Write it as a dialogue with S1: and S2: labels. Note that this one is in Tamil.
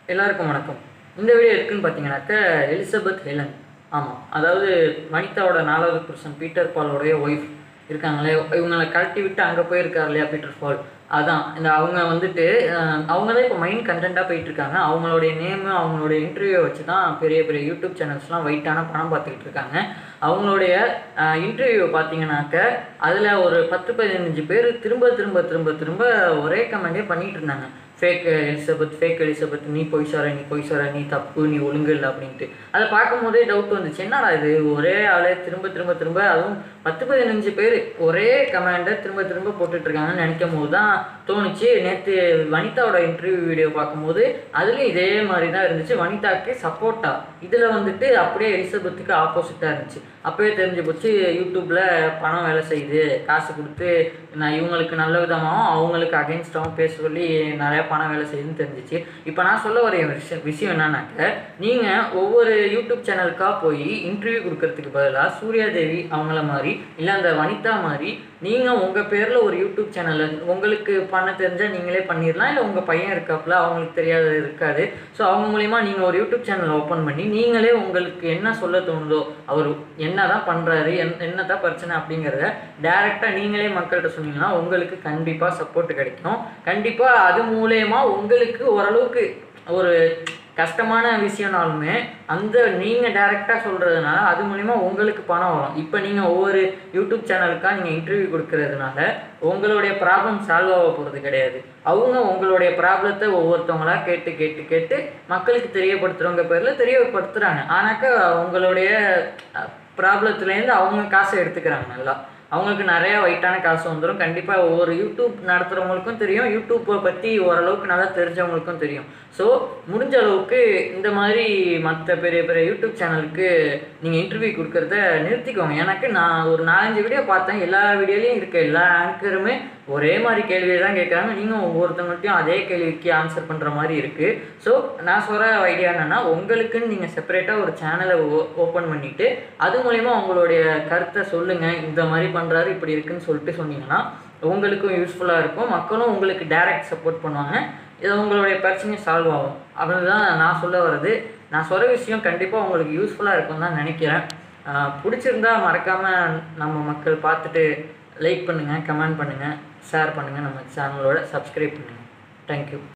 S1: எல்லாருக்கும் வணக்கம் இந்த வீடியோ இருக்குன்னு பார்த்தீங்கன்னாக்க எலிசபெத் ஹெலன் ஆமாம் அதாவது வனிதாவோட நாலாவது புருஷன் பீட்டர் பாலோடைய ஒய்ஃப் இருக்காங்களே இவங்களை கழட்டி விட்டு அங்கே போயிருக்காரு இல்லையா பீட்டர் பால் அதான் இந்த அவங்க வந்துட்டு அஹ், அவங்க தான் இப்போ மெயின் கண்டென்ட்டாக போயிட்டு இருக்காங்க அவங்களுடைய நேமு அவங்களுடைய இன்டர்வியூ வச்சு தான் பெரிய பெரிய யூடியூப் சேனல்ஸ்லாம் வெயிட்டான பணம் பார்த்துக்கிட்டு இருக்காங்க அவங்களுடைய இன்டர்வியூ பார்த்தீங்கன்னாக்க அதில் ஒரு பத்து பதினஞ்சு பேர் திரும்ப திரும்ப திரும்ப திரும்ப ஒரே கமெண்டே பண்ணிட்டு இருந்தாங்க ஃபேக் எலிசபெத் ஃபேக் எலிசபெத் நீ பொய் சொல்ற நீ பொய் சொல்ற நீ தப்பு நீ ஒழுங்கு இல்லை அப்படின்ட்டு அதை பார்க்கும்போதே டவுட் வந்துச்சு என்னடா இது ஒரே ஆளே திரும்ப திரும்ப திரும்ப அதுவும் பத்து பதினஞ்சு பேர் ஒரே கமெண்டை திரும்ப திரும்ப போட்டுட்டு இருக்காங்கன்னு நினைக்கும் போது தான் தோணுச்சு நேற்று வனிதாவோட இன்டர்வியூ வீடியோ பார்க்கும்போது அதுலேயும் இதே மாதிரி தான் இருந்துச்சு வனிதாக்கு சப்போர்ட்டா இதில் வந்துட்டு அப்படியே எலிசபெத்துக்கு ஆப்போசிட்டாக இருந்துச்சு அப்போவே தெரிஞ்சு போச்சு யூடியூப்பில் பணம் வேலை செய்யுது காசு கொடுத்து நான் இவங்களுக்கு நல்ல விதமாகவும் அவங்களுக்கு அகென்ஸ்டாகவும் பேச சொல்லி நிறைய பணம் வேலை செய்யுதுன்னு தெரிஞ்சிச்சு இப்போ நான் சொல்ல வர விஷயம் விஷயம் என்னன்னாக்க நீங்கள் ஒவ்வொரு யூடியூப் சேனலுக்காக போய் இன்டர்வியூ கொடுக்கறதுக்கு பதிலாக சூர்யா தேவி அவங்கள மாதிரி இல்லை அந்த வனிதா மாதிரி நீங்கள் உங்கள் பேரில் ஒரு யூடியூப் சேனலில் உங்களுக்கு பண்ண தெரிஞ்சால் நீங்களே பண்ணிடலாம் இல்லை உங்கள் பையன் இருக்காப்புல அவங்களுக்கு தெரியாத இருக்காது ஸோ அவங்க மூலிமா நீங்கள் ஒரு யூடியூப் சேனல் ஓப்பன் பண்ணி நீங்களே உங்களுக்கு என்ன சொல்ல தோணுதோ அவர் என்ன தான் பண்ணுறாரு என் என்ன தான் பிரச்சனை அப்படிங்கிறத டேரெக்டாக நீங்களே மக்கள்கிட்ட சொன்னீங்கன்னா உங்களுக்கு கண்டிப்பாக சப்போர்ட் கிடைக்கும் கண்டிப்பாக அது மூலயமா உங்களுக்கு ஓரளவுக்கு ஒரு கஷ்டமான விஷயம்னாலுமே அந்த நீங்கள் டைரெக்டாக சொல்கிறதுனால அது மூலிமா உங்களுக்கு பணம் வரும் இப்போ நீங்கள் ஒவ்வொரு யூடியூப் சேனலுக்காக நீங்கள் இன்டர்வியூ கொடுக்கறதுனால உங்களுடைய ப்ராப்ளம் சால்வ் ஆக போகிறது கிடையாது அவங்க உங்களுடைய ப்ராப்ளத்தை ஒவ்வொருத்தவங்களா கேட்டு கேட்டு கேட்டு மக்களுக்கு தெரியப்படுத்துகிறவங்க பேரில் தெரியப்படுத்துகிறாங்க ஆனாக்கா உங்களுடைய ப்ராப்ளத்துலேருந்து அவங்க காசை எடுத்துக்கிறாங்க நல்லா அவங்களுக்கு நிறைய வெயிட்டான காசு வந்துடும் கண்டிப்பாக ஒவ்வொரு யூடியூப் நடத்துகிறவங்களுக்கும் தெரியும் யூடியூப்பை பற்றி ஓரளவுக்கு நல்லா தெரிஞ்சவங்களுக்கும் தெரியும் ஸோ முடிஞ்ச அளவுக்கு இந்த மாதிரி மற்ற பெரிய பெரிய யூடியூப் சேனலுக்கு நீங்கள் இன்டர்வியூ கொடுக்கறத நிறுத்திக்கோங்க எனக்கு நான் ஒரு நாலஞ்சு வீடியோ பார்த்தேன் எல்லா வீடியோலையும் இருக்க எல்லா ஆங்கருமே ஒரே மாதிரி கேள்வியை தான் கேட்குறாங்க நீங்கள் ஒவ்வொருத்தவங்கள்ட்டையும் அதே கேள்விக்கு ஆன்சர் பண்ணுற மாதிரி இருக்குது ஸோ நான் சொல்கிற ஐடியா என்னென்னா உங்களுக்குன்னு நீங்கள் செப்பரேட்டாக ஒரு சேனலை ஓப்பன் பண்ணிவிட்டு அது மூலயமா உங்களுடைய கருத்தை சொல்லுங்கள் இந்த மாதிரி பண்ணுறாரு இப்படி இருக்குன்னு சொல்லிட்டு சொன்னீங்கன்னா உங்களுக்கும் யூஸ்ஃபுல்லாக இருக்கும் மக்களும் உங்களுக்கு டைரக்ட் சப்போர்ட் பண்ணுவாங்க இது உங்களுடைய பிரச்சனை சால்வ் ஆகும் அப்படின்னு தான் நான் சொல்ல வர்றது நான் சொல்கிற விஷயம் கண்டிப்பாக உங்களுக்கு யூஸ்ஃபுல்லாக இருக்கும்னு தான் நினைக்கிறேன் ஆஹ் பிடிச்சிருந்தா மறக்காமல் நம்ம மக்கள் பார்த்துட்டு லைக் பண்ணுங்கள் கமெண்ட் பண்ணுங்கள் ஷேர் பண்ணுங்கள் நம்ம சேனலோட சப்ஸ்கிரைப் பண்ணுங்கள் தேங்க்யூ